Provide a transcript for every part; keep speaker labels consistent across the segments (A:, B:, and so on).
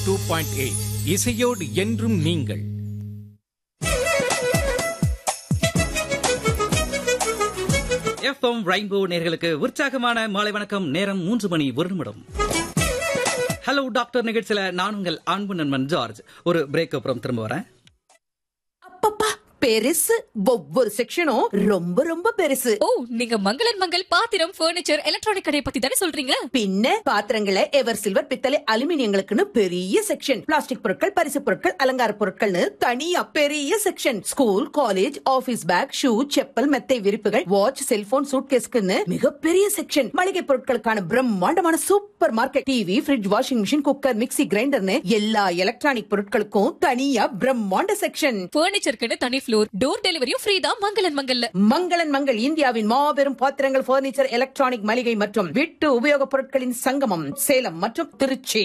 A: Two point eight இசையோடு என்றும் நீங்கள்
B: எஃப்எம் ரெயின்போ நேர்களுக்கு உற்சாகமான மாலை வணக்கம் நேரம் மூன்று மணி ஒரு நிமிடம் ஹலோ டாக்டர் நிகழ்ச்சியில நான் உங்கள் அன்பு நண்பன் ஜார்ஜ் ஒரு பிரேக் அப்புறம் திரும்ப வரேன்
C: அப்பப்பா பெருசு ஒவ்வொரு செக்ஷனும் ரொம்ப ரொம்ப பெருசு
D: ஓ நீங்க மங்களன் மங்கள் பாத்திரம் பர்னிச்சர் எலக்ட்ரானிக் கடையை பத்தி தானே சொல்றீங்க
C: பின்ன பாத்திரங்களை எவர் சில்வர் பித்தளை அலுமினியங்களுக்குன்னு பெரிய செக்ஷன் பிளாஸ்டிக் பொருட்கள் பரிசு பொருட்கள் அலங்கார பொருட்கள்னு தனியா பெரிய section school college office bag shoe chappal மெத்தை விரிப்புகள் வாட்ச் செல்போன் சூட்கேஸ்க்குன்னு மிகப்பெரிய செக்ஷன் மளிகை பொருட்களுக்கான பிரம்மாண்டமான supermarket TV fridge washing machine cooker mixie கிரைண்டர்னு எல்லா எலக்ட்ரானிக் பொருட்களுக்கும் தனியா பிரம்மாண்ட செக்ஷன்
D: பர்னிச்சருக்குன்னு தனி ஃப்ளோர் டோர் டெலிவரியும் ஃப்ரீ தான் மங்களன் மங்கல்ல
C: மங்களன் மங்கள் இந்தியாவின் மாபெரும் பாத்திரங்கள் பர்னிச்சர் எலக்ட்ரானிக் மளிகை மற்றும் வீட்டு உபயோகப் பொருட்களின் சங்கமம் சேலம் மற்றும் திருச்சி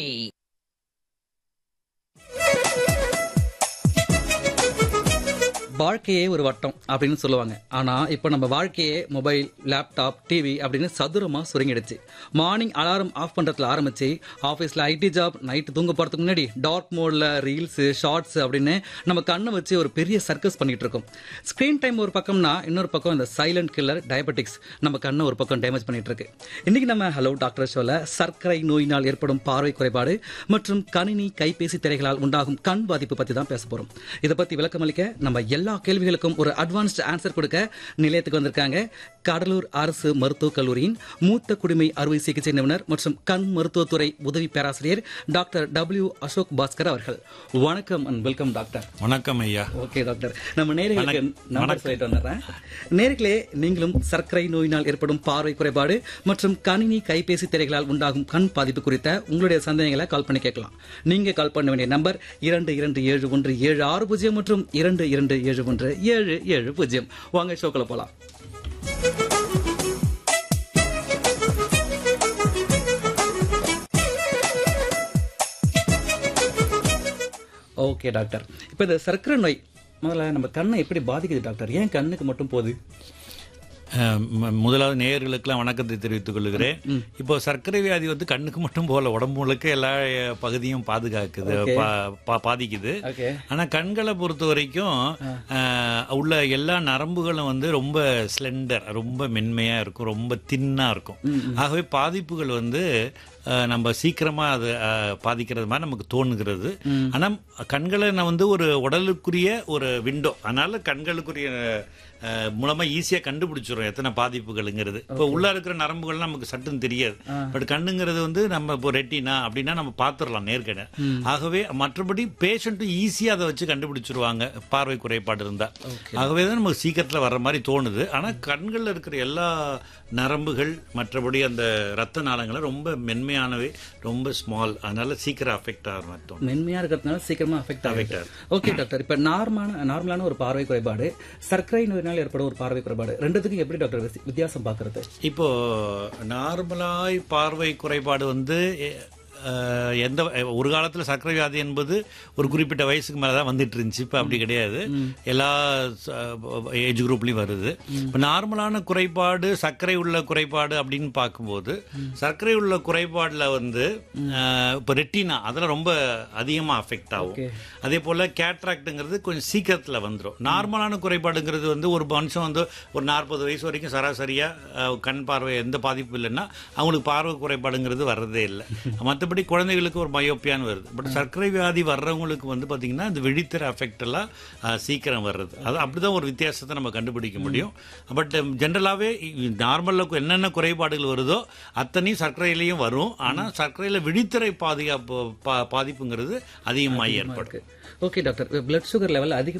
B: வாழ்க்கையே ஒரு வட்டம் அப்படின்னு சொல்லுவாங்க ஆனா இப்போ நம்ம வாழ்க்கையே மொபைல் லேப்டாப் டிவி அப்படின்னு சதுரமா சுருங்கிடுச்சு மார்னிங் அலாரம் ஆஃப் பண்றதுல ஆரம்பிச்சு ஆஃபீஸ்ல ஐடி ஜாப் நைட்டு தூங்க போறதுக்கு முன்னாடி டார்க் மோட்ல ரீல்ஸ் ஷார்ட்ஸ் அப்படின்னு நம்ம கண்ணை வச்சு ஒரு பெரிய சர்க்கஸ் பண்ணிட்டு இருக்கோம் ஸ்கிரீன் டைம் ஒரு பக்கம்னா இன்னொரு பக்கம் இந்த சைலண்ட் கில்லர் டயபெட்டிக்ஸ் நம்ம கண்ணை ஒரு பக்கம் டேமேஜ் பண்ணிட்டு இருக்கு இன்னைக்கு நம்ம ஹலோ டாக்டர் ஷோல சர்க்கரை நோயினால் ஏற்படும் பார்வை குறைபாடு மற்றும் கணினி கைபேசி திரைகளால் உண்டாகும் கண் பாதிப்பு பத்தி தான் பேச போறோம் இதை பத்தி விளக்கமளிக்க நம்ம எல்லா கேள்விகளுக்கும் ஒரு அட்வான்ஸ்ட் ஆன்சர் கொடுக்க நிலையத்துக்கு வந்திருக்காங்க கடலூர் அரசு மருத்துவக் கல்லூரியின் மூத்த குடிமை அறுவை சிகிச்சை நிபுணர் மற்றும் கண் மருத்துவத்துறை உதவி பேராசிரியர் டாக்டர் டபிள்யூ அசோக் பாஸ்கர் அவர்கள் வணக்கம் அண்ட் வெல்கம் டாக்டர்
E: வணக்கம் ஐயா
B: ஓகே டாக்டர் நம்ம நேர்களுக்கு
E: வணக்கம்.
B: நம்பர்
E: வணக்கம்.
B: சொல்லிட்டு வந்துடுறேன் நேர்களே நீங்களும் சர்க்கரை நோயினால் ஏற்படும் பார்வை குறைபாடு மற்றும் கணினி கைபேசி திரைகளால் உண்டாகும் கண் பாதிப்பு குறித்த உங்களுடைய சந்தேகங்களை கால் பண்ணி கேட்கலாம் நீங்க கால் பண்ண வேண்டிய நம்பர் இரண்டு இரண்டு ஏழு ஒன்று ஏழு ஆறு பூஜ்ஜியம் மற்றும் இரண்டு இரண்டு ஏழு ஒன்று ஏழு ஏழு பூஜ்ஜியம் வாங்க ஷோக்கில் போலாம் ஓகே டாக்டர் இப்போ இந்த சர்க்கரை நோய் முதல்ல நம்ம கண்ணை எப்படி பாதிக்குது டாக்டர் ஏன் கண்ணுக்கு மட்டும் போகுது
E: அஹ், ம- முதலாவது நேயர்களுக்கெல்லாம் வணக்கத்தை தெரிவித்துக் கொள்கிறேன் இப்போ சர்க்கரை வியாதி வந்து கண்ணுக்கு மட்டும் போல உடம்பு முழுக்க எல்லா அஹ், பகுதியும் பாதுகாக்குது
B: Okay.
E: பா- பா- பாதிக்குது
B: ஓகே
E: ஆனா கண்களை பொறுத்த வரைக்கும் அஹ், உள்ள எல்லா நரம்புகளும் வந்து ரொம்ப ஸ்லெண்டர் ரொம்ப மென்மையா இருக்கும் ரொம்ப தின்னா இருக்கும் ஆகவே பாதிப்புகள் வந்து அஹ், நம்ம சீக்கிரமா அது அஹ், பாதிக்கிறது மாதிரி நமக்கு தோணுகிறது ஆனா கண்களை நான் வந்து ஒரு உடலுக்குரிய ஒரு விண்டோ அதனால கண்களுக்குரிய அஹ், மூலமா ஈஸியா கண்டுபிடிச்சிரும் எத்தனை பாதிப்புகள்ங்கிறது இப்போ உள்ள இருக்கிற நரம்புகள் நமக்கு சட்டுன்னு தெரியாது பட் கண்ணுங்கிறது வந்து நம்ம இப்போ ரெட்டினா அப்படின்னா நம்ம பார்த்துடலாம் நேர்கட ஆகவே மற்றபடி பேஷண்ட்டும் ஈஸியா அதை வச்சு கண்டுபிடிச்சிருவாங்க பார்வை குறைபாடு இருந்தா ஆகவே தான் நமக்கு சீக்கிரத்துல வர்ற மாதிரி தோணுது ஆனா கண்கள்ல இருக்கிற எல்லா நரம்புகள் மற்றபடி அந்த ரத்த நாளங்களை ரொம்ப மென்மையானவை ரொம்ப ஸ்மால் அதனால சீக்கிரம் அஃபெக்ட் ஆகிற மாதிரி தோணும்
B: மென்மையா இருக்கிறதுனால சீக்கிரமா அஃபெக்ட்
E: Affect
B: ஆகுது ஓகே டாக்டர் இப்ப நார்மலான நார்மலான ஒரு பார்வை குறைபாடு சர்க்கரை நோயினால் ஏற்படும் ஒரு பார்வை குறைபாடு ரெண்டுத்துக்கும் எப்படி டாக்டர் வித்தி- வித்தியாசம் பாக்குறது
E: இப்போ நார்மலாய் பார்வை குறைபாடு வந்து எ- அஹ், எந்த ஒரு காலத்துல சர்க்கரை வியாதி என்பது ஒரு குறிப்பிட்ட வயசுக்கு மேல தான் வந்துட்டு இருந்துச்சு இப்போ அப்படி கிடையாது எல்லா ஏஜ் குரூப்லயும் வருது இப்போ நார்மலான குறைபாடு சர்க்கரை உள்ள குறைபாடு அப்படின்னு பார்க்கும்போது சர்க்கரை உள்ள குறைபாடுல வந்து அஹ், இப்போ ரெட்டினா அதெல்லாம் ரொம்ப அதிகமா அஃபெக்ட் ஆகும்
B: Okay.
E: அதே போல கேட்ராக்டுங்கிறது கொஞ்சம் சீக்கிரத்துல வந்துடும் நார்மலான குறைபாடுங்கிறது வந்து ஒரு மனுஷன் வந்து ஒரு நாற்பது வயசு வரைக்கும் சராசரியா அஹ், கண் பார்வை எந்த பாதிப்பும் இல்லைன்னா அவங்களுக்கு பார்வை குறைபாடுங்கிறது வர்றதே இல்லை மற்றபடி குழந்தைகளுக்கு ஒரு மயோப்பியான்னு வருது பட் சர்க்கரை வியாதி வர்றவங்களுக்கு வந்து பாத்தீங்கன்னா இந்த விழித்திர அஃபெக்ட் எல்லாம் அஹ், சீக்கிரம் வர்றது அது அப்படிதான் ஒரு வித்தியாசத்தை நம்ம கண்டுபிடிக்க முடியும் பட் ஜென்ரலாவே நார்மல்ல என்னென்ன குறைபாடுகள் வருதோ அத்தனையும் சர்க்கரையிலையும் வரும் ஆனா சர்க்கரையில விழித்திரை பாதுகாப்பு பா- பாதிப்புங்கிறது அதிகமாக ஏற்படும்
B: okay doctor blood sugar level அதிகம்